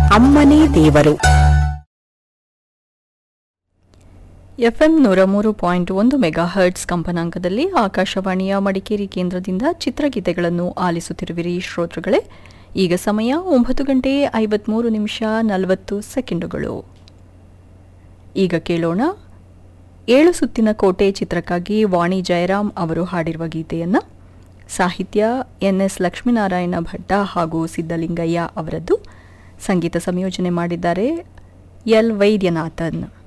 ಅಮ್ಮನೇ ದೇವರು ಎಫ್ಎಂ ನೂರ ಮೂರು ಪಾಯಿಂಟ್ ಒಂದು ಮೆಗಾ ಹರ್ಟ್ಸ್ ಕಂಪನಾಂಕದಲ್ಲಿ ಆಕಾಶವಾಣಿಯ ಮಡಿಕೇರಿ ಕೇಂದ್ರದಿಂದ ಚಿತ್ರಗೀತೆಗಳನ್ನು ಆಲಿಸುತ್ತಿರುವಿರಿ ಶ್ರೋತೃಗಳೇ ಈಗ ಸಮಯ ಒಂಬತ್ತು ಗಂಟೆ ಐವತ್ಮೂರು ನಿಮಿಷ ನಲವತ್ತು ಸೆಕೆಂಡುಗಳು ಈಗ ಕೇಳೋಣ ಏಳು ಸುತ್ತಿನ ಕೋಟೆ ಚಿತ್ರಕ್ಕಾಗಿ ವಾಣಿ ಜಯರಾಮ್ ಅವರು ಹಾಡಿರುವ ಗೀತೆಯನ್ನು ಸಾಹಿತ್ಯ ಎನ್ ಎಸ್ ಲಕ್ಷ್ಮೀನಾರಾಯಣ ಭಟ್ಟ ಹಾಗೂ ಸಿದ್ದಲಿಂಗಯ್ಯ ಅವರದ್ದು ಸಂಗೀತ ಸಂಯೋಜನೆ ಮಾಡಿದ್ದಾರೆ ಎಲ್ ವೈದ್ಯನಾಥನ್